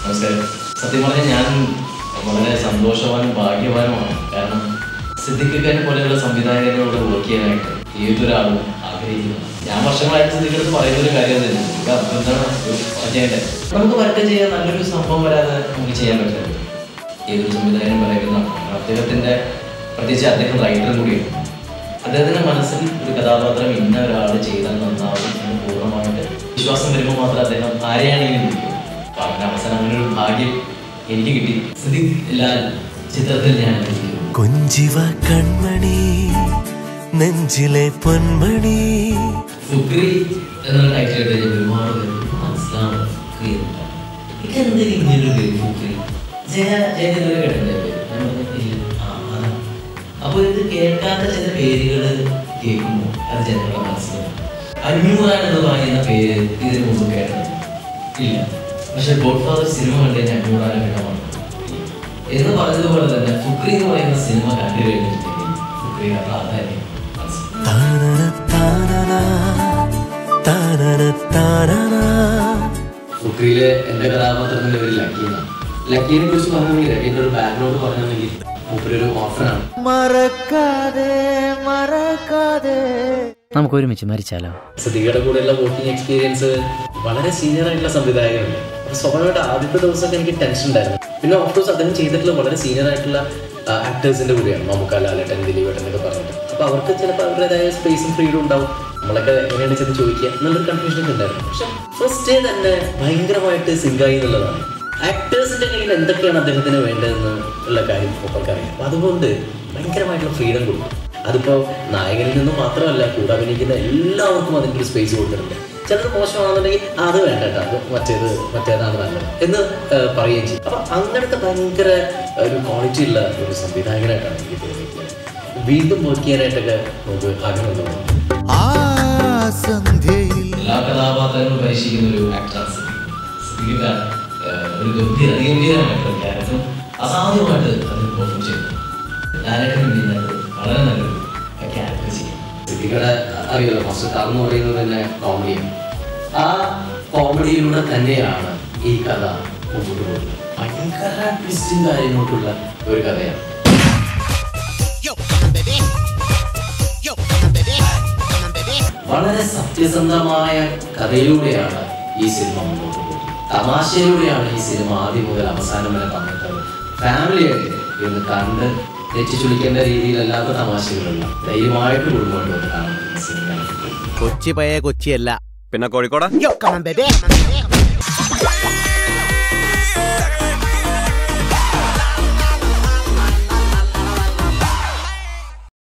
നമസ്കാരം സത്യം പറഞ്ഞാൽ ഞാൻ വളരെ സന്തോഷവാനും ഭാഗ്യവാനുമാണ് കാരണം സിദ്ദിഖിനെ പോലെയുള്ള സംവിധായകരോട് വർക്ക് ചെയ്യാനായിട്ട് ഏതൊരാളും ആഗ്രഹിക്കുന്നു ഞാൻ വർഷങ്ങളായിട്ട് സിദ്ദിഖടുത്ത് പറയുന്ന ഒരു കാര്യം തന്നെ സിദ്ദിഖ് അപ്പൊ എന്താണ് ചെയ്യേണ്ടത് നമുക്ക് വരട്ടെ ചെയ്യാൻ നല്ലൊരു സംഭവം വരാതെ നമുക്ക് ചെയ്യാൻ പറ്റില്ല ഏതൊരു സംവിധായകനും പറയുന്നതാണ് അദ്ദേഹത്തിന്റെ പ്രത്യേകിച്ച് അദ്ദേഹം റൈറ്ററും കൂടിയാണ് അദ്ദേഹത്തിന്റെ മനസ്സിൽ ഒരു കഥാപാത്രം ഇന്ന ഒരാൾ ചെയ്താൽ നന്നാവും എന്ന് പൂർണ്ണമായിട്ട് വിശ്വാസം വരുമ്പോൾ മാത്രം അദ്ദേഹം ആരെയാണെങ്കിലും വിളിക്കും അപ്പൊ അങ്ങനെ അവസാനം അങ്ങനെ ഒരു ഭാഗ്യം എനിക്ക് കിട്ടി സിദ്ദിഖ് ലാൽ ചിത്രത്തിൽ ഞാൻ അഭിനയിക്കുന്നു. കൊഞ്ചിവ കൺമണി നെഞ്ചിലെ പൊന്മണി ഫുക്രി എന്ന ടൈറ്റിൽ എടുത്ത് ഞാൻ ഒരുപാട് പേർക്ക് മനസ്സിലാവും ഫുക്രി എന്താ ഇതെന്തിന് ഇങ്ങനൊരു പേര് ഫുക്രി ജയ ജയതിലൊരു കേട്ടില്ലേ പേര്? ഞാൻ പറഞ്ഞു, ഇല്ല. ആ, അതാ. അപ്പൊ ഇത് കേൾക്കാത്ത ചില പേരുകൾ കേൾക്കുമ്പോൾ അത് ജനങ്ങളുടെ മനസ്സിലാവും അഞ്ഞൂറാൻ എന്ന് പറയുന്ന പേര് ഇതിനു മുമ്പ് കേട്ടത് ഇല്ല പക്ഷെ ഗോഡ് ഫാദർ സിനിമ കണ്ടു കഴിഞ്ഞാൽ അഞ്ഞൂറാൻ ഇടമാണ് എന്ന് പറഞ്ഞതുപോലെ തന്നെ ഫുക്രി എന്ന് പറയുന്ന സിനിമ കണ്ടു കഴിഞ്ഞിട്ടുണ്ടെങ്കിൽ ഫുക്രിയുടെ പ്രാധാന്യം മനസ്സിലാവും താനന താനന താനന താനന ഫുക്രിയിലെ എന്റെ കഥാപാത്രത്തിന്റെ പേര് ലക്കീന്നാണ് ലക്കീനെ കുറിച്ച് പറഞ്ഞെങ്കിൽ ലക്കീന്റെ ഒരു ബാക്ക്ഗ്രൗണ്ട് പറഞ്ഞെങ്കിൽ മൂപ്പര് ഒരു ഓഫനാണ് മറക്കാതെ മറക്കാതെ നമുക്ക് ഒരുമിച്ച് മരിച്ചാലോ സദികയുടെ കൂടെയുള്ള വോക്കിംഗ് എക്സ്പീരിയൻസ് വളരെ സീനിയർ ആയിട്ടുള്ള സംവിധായകനല്ലേ അപ്പൊ സ്വാഭാവികമായിട്ട് ആദ്യത്തെ ദിവസമൊക്കെ എനിക്ക് ടെൻഷൻ ഉണ്ടായിരുന്നു പിന്നെ ഓഫ് കോഴ്സ് അദ്ദേഹം ചെയ്തിട്ടുള്ള വളരെ സീനിയർ ആയിട്ടുള്ള ആക്ടേഴ്സിന്റെ കൂടെയാണ് മമ്മൂക്ക ലാലേട്ടൻ ദിലീപേട്ടൻ എന്നൊക്കെ പറഞ്ഞിട്ട് അപ്പൊ അവർക്ക് ചിലപ്പോൾ അവരുടേതായ സ്പേസും ഫ്രീഡും ഉണ്ടാവും നമ്മളൊക്കെ എങ്ങനെയാണ് ചെന്ന് ചോദിക്കുക എന്നുള്ളൊരു കൺഫ്യൂഷൻ ഒക്കെ ഉണ്ടായിരുന്നു പക്ഷെ ഫസ്റ്റ് ഡേ തന്നെ ഭയങ്കരമായിട്ട് സിങ്കായി എന്നുള്ളതാണ് ആക്ടേഴ്സിന്റെ കയ്യിൽ എന്തൊക്കെയാണ് അദ്ദേഹത്തിന് വേണ്ടതെന്ന് ഉള്ള കാര്യം ഒക്കെ അറിയാം അപ്പൊ അതുകൊണ്ട് ഭയങ്കരമായിട്ടുള്ള ഫ്രീഡം കൊടുക്കും അതിപ്പോ നായകനിൽ നിന്ന് മാത്രമല്ല കൂടെ അഭിനയിക്കുന്ന എല്ലാവർക്കും അതിൻ്റെ ഒരു സ്പേസ് കൊടുത്തിട്ടുണ്ട് ചിലത് മോശമാണെന്നുണ്ടെങ്കിൽ "ആ, അത് വേണ്ട കേട്ടോ അത് മറ്റേത് മറ്റേതാണ് നല്ലത് എന്ന് ആ, പറയുകയും ചെയ്യും അപ്പൊ അങ്ങനത്തെ ഭയങ്കര ഒരു ക്വാളിറ്റി ഉള്ള ഒരു സംവിധായകനായിട്ടാണ് എനിക്ക് തോന്നിയിട്ടുള്ളത് വീണ്ടും വർക്ക് ചെയ്യാനായിട്ടൊക്കെ നമുക്ക് ആഗ്രഹം തോന്നുന്നു ആ സന്ധ്യയിൽ എല്ലാ കഥാപാത്രങ്ങളും പരീക്ഷിക്കുന്ന ഒരു ആക്ടറാണ് സിദ്ദിഖ് ഒരു ഗംഭീര അതിഗംഭീരമായിട്ടുള്ള ക്യാരക്ടർ അസാധ്യമായിട്ട് അതിൽ പെർഫോം ചെയ്തു ലാലേട്ടനും ഇതിനകത്ത് വളരെ നല്ലൊരു ക്യാരക്ടർ ചെയ്യും സിദ്ദിഖയുടെ അറിയാലോ ഫസ്റ്റ് എന്ന് പറയുന്നത് തന്നെ കോമഡിയാണ് ആ കോമഡിയിലൂടെ തന്നെയാണ് ഈ കഥ മുമ്പോട്ട് പോകുന്നത് ഭയങ്കര ട്വിസ്റ്റും കാര്യങ്ങൾക്കുള്ള ഒരു കഥയാണ് വളരെ സത്യസന്ധമായ കഥയിലൂടെയാണ് ഈ സിനിമ മുന്നോട്ട് പോകുന്നത് തമാശയിലൂടെയാണ് ഈ സിനിമ ആദ്യം മുതൽ അവസാനം വരെ തന്നിട്ടത് ഫാമിലി ആയിട്ട് ഇന്ന് കണ്ട് തെറ്റിച്ചുളിക്കേണ്ട രീതിയിലല്ലാത്ത തമാശകളുള്ള ധൈര്യമായിട്ട് കുടുംബമായിട്ട് വന്ന് കാണുന്ന സിനിമയാണ് കൊച്ചി പഴയ കൊച്ചിയല്ല പിന്നെ Kozhikode Yo, come on, baby.